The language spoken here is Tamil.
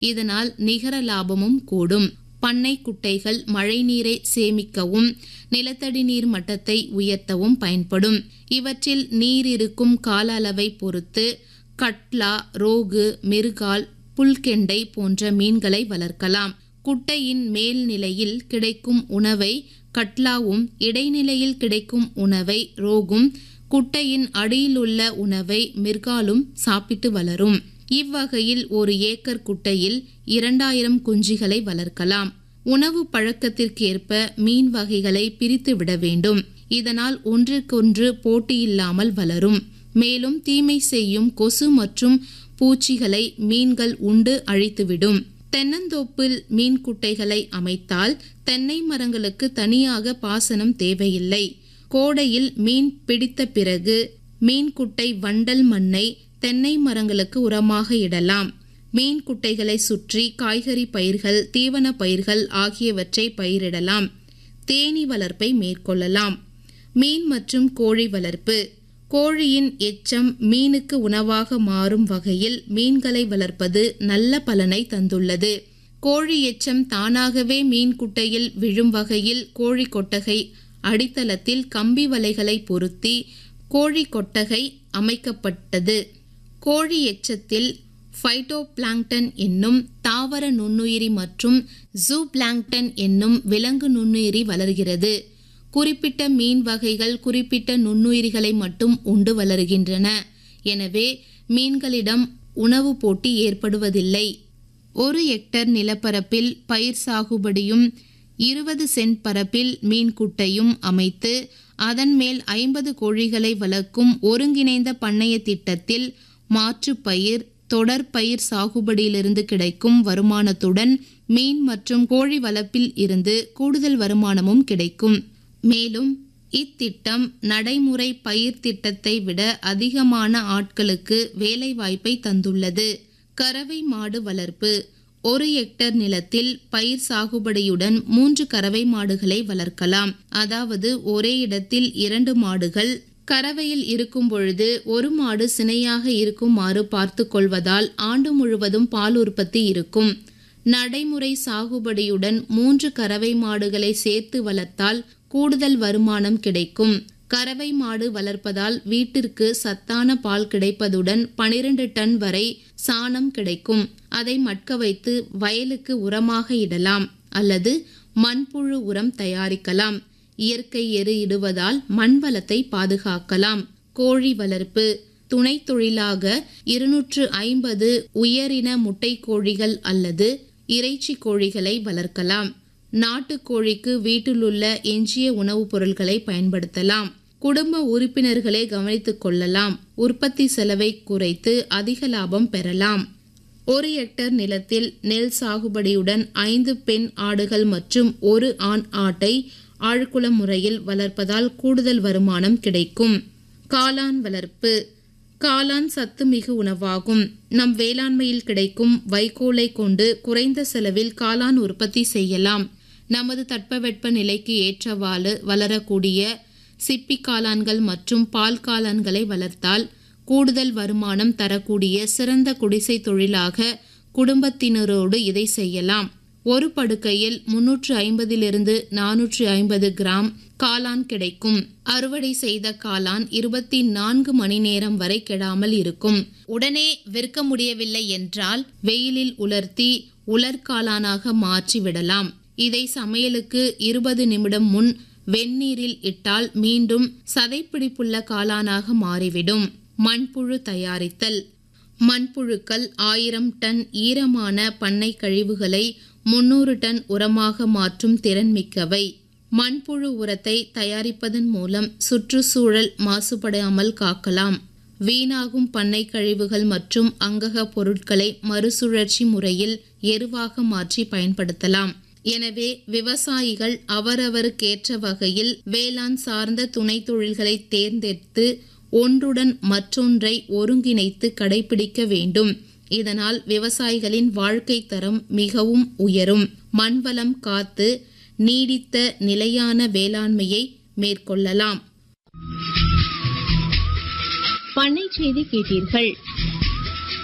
இதனால் நிகர லாபமும் கூடும் பண்ணை குட்டைகள் மழைநீரை சேமிக்கவும் நிலத்தடி நீர் மட்டத்தை உயர்த்தவும் பயன்படும் இவற்றில் நீர் இருக்கும் கால அளவை பொறுத்து கட்லா ரோகு மிருகால் புல்கெண்டை போன்ற மீன்களை வளர்க்கலாம் குட்டையின் மேல் நிலையில் கிடைக்கும் உணவை கட்லாவும் இடைநிலையில் கிடைக்கும் உணவை ரோகும் குட்டையின் அடியிலுள்ள உணவை மிர்காலும் சாப்பிட்டு வளரும் இவ்வகையில் ஒரு ஏக்கர் குட்டையில் இரண்டாயிரம் குஞ்சுகளை வளர்க்கலாம் உணவு பழக்கத்திற்கேற்ப மீன் வகைகளை பிரித்து விட வேண்டும் இதனால் ஒன்றுக்கொன்று போட்டியில்லாமல் வளரும் மேலும் தீமை செய்யும் கொசு மற்றும் பூச்சிகளை மீன்கள் உண்டு அழித்துவிடும் தென்னந்தோப்பில் மீன் குட்டைகளை அமைத்தால் தென்னை மரங்களுக்கு தனியாக பாசனம் தேவையில்லை கோடையில் மீன் பிடித்த பிறகு மீன் குட்டை வண்டல் மண்ணை தென்னை மரங்களுக்கு உரமாக இடலாம் மீன் குட்டைகளை சுற்றி காய்கறி பயிர்கள் தீவன பயிர்கள் ஆகியவற்றை பயிரிடலாம் தேனி வளர்ப்பை மேற்கொள்ளலாம் மீன் மற்றும் கோழி வளர்ப்பு கோழியின் எச்சம் மீனுக்கு உணவாக மாறும் வகையில் மீன்களை வளர்ப்பது நல்ல பலனை தந்துள்ளது கோழி எச்சம் தானாகவே மீன் குட்டையில் விழும் வகையில் கோழி கொட்டகை அடித்தளத்தில் கம்பி வலைகளை பொருத்தி கோழி கொட்டகை அமைக்கப்பட்டது கோழி எச்சத்தில் ஃபைட்டோபிளாங்டன் என்னும் தாவர நுண்ணுயிரி மற்றும் ஜூபிளாங்டன் என்னும் விலங்கு நுண்ணுயிரி வளர்கிறது குறிப்பிட்ட மீன் வகைகள் குறிப்பிட்ட நுண்ணுயிரிகளை மட்டும் உண்டு வளர்கின்றன எனவே மீன்களிடம் உணவு போட்டி ஏற்படுவதில்லை ஒரு ஹெக்டர் நிலப்பரப்பில் பயிர் சாகுபடியும் இருபது சென்ட் பரப்பில் மீன் குட்டையும் அமைத்து அதன் மேல் ஐம்பது கோழிகளை வளர்க்கும் ஒருங்கிணைந்த பண்ணைய திட்டத்தில் மாற்றுப் பயிர் தொடர் பயிர் சாகுபடியிலிருந்து கிடைக்கும் வருமானத்துடன் மீன் மற்றும் கோழி வளர்ப்பில் இருந்து கூடுதல் வருமானமும் கிடைக்கும் மேலும் இத்திட்டம் நடைமுறை பயிர் திட்டத்தை விட அதிகமான ஆட்களுக்கு வேலைவாய்ப்பை தந்துள்ளது கறவை மாடு வளர்ப்பு ஒரு ஹெக்டர் நிலத்தில் பயிர் சாகுபடியுடன் மூன்று கறவை மாடுகளை வளர்க்கலாம் அதாவது ஒரே இடத்தில் இரண்டு மாடுகள் கறவையில் இருக்கும் பொழுது ஒரு மாடு சினையாக இருக்குமாறு பார்த்து கொள்வதால் ஆண்டு முழுவதும் பால் உற்பத்தி இருக்கும் நடைமுறை சாகுபடியுடன் மூன்று கறவை மாடுகளை சேர்த்து வளர்த்தால் கூடுதல் வருமானம் கிடைக்கும் கறவை மாடு வளர்ப்பதால் வீட்டிற்கு சத்தான பால் கிடைப்பதுடன் பனிரெண்டு டன் வரை சாணம் கிடைக்கும் அதை மட்க வைத்து வயலுக்கு உரமாக இடலாம் அல்லது மண்புழு உரம் தயாரிக்கலாம் இயற்கை எரு இடுவதால் மண் வளத்தை பாதுகாக்கலாம் கோழி வளர்ப்பு துணை தொழிலாக இருநூற்று ஐம்பது உயரின முட்டை கோழிகள் அல்லது இறைச்சி கோழிகளை வளர்க்கலாம் நாட்டுக்கோழிக்கு வீட்டிலுள்ள எஞ்சிய உணவுப் பொருட்களை பயன்படுத்தலாம் குடும்ப உறுப்பினர்களை கவனித்துக் கொள்ளலாம் உற்பத்தி செலவை குறைத்து அதிக லாபம் பெறலாம் ஒரு ஹெக்டர் நிலத்தில் நெல் சாகுபடியுடன் ஐந்து பெண் ஆடுகள் மற்றும் ஒரு ஆண் ஆட்டை ஆழ்குள முறையில் வளர்ப்பதால் கூடுதல் வருமானம் கிடைக்கும் காளான் வளர்ப்பு காளான் சத்துமிகு உணவாகும் நம் வேளாண்மையில் கிடைக்கும் வைக்கோலை கொண்டு குறைந்த செலவில் காளான் உற்பத்தி செய்யலாம் நமது தட்பவெட்ப நிலைக்கு ஏற்றவாறு வளரக்கூடிய சிப்பி காளான்கள் மற்றும் பால் காளான்களை வளர்த்தால் கூடுதல் வருமானம் தரக்கூடிய சிறந்த குடிசை தொழிலாக குடும்பத்தினரோடு இதை செய்யலாம் ஒரு படுக்கையில் முன்னூற்று ஐம்பதிலிருந்து நானூற்று ஐம்பது கிராம் காளான் கிடைக்கும் அறுவடை செய்த காளான் இருபத்தி நான்கு மணி நேரம் வரை கெடாமல் இருக்கும் உடனே விற்க முடியவில்லை என்றால் வெயிலில் உலர்த்தி உலர்காளானாக மாற்றி விடலாம் இதை சமையலுக்கு இருபது நிமிடம் முன் வெந்நீரில் இட்டால் மீண்டும் சதைப்பிடிப்புள்ள காளானாக மாறிவிடும் மண்புழு தயாரித்தல் மண்புழுக்கள் ஆயிரம் டன் ஈரமான பண்ணை கழிவுகளை முன்னூறு டன் உரமாக மாற்றும் திறன் மிக்கவை மண்புழு உரத்தை தயாரிப்பதன் மூலம் சுற்றுச்சூழல் மாசுபடாமல் காக்கலாம் வீணாகும் பண்ணை கழிவுகள் மற்றும் அங்கக பொருட்களை மறுசுழற்சி முறையில் எருவாக மாற்றி பயன்படுத்தலாம் எனவே விவசாயிகள் அவரவருக்கேற்ற வகையில் வேளாண் சார்ந்த துணை தொழில்களை தேர்ந்தெடுத்து ஒன்றுடன் மற்றொன்றை ஒருங்கிணைத்து கடைபிடிக்க வேண்டும் இதனால் விவசாயிகளின் வாழ்க்கை தரம் மிகவும் உயரும் மண்வளம் காத்து நீடித்த நிலையான வேளாண்மையை மேற்கொள்ளலாம் பண்ணை செய்தி கேட்டீர்கள்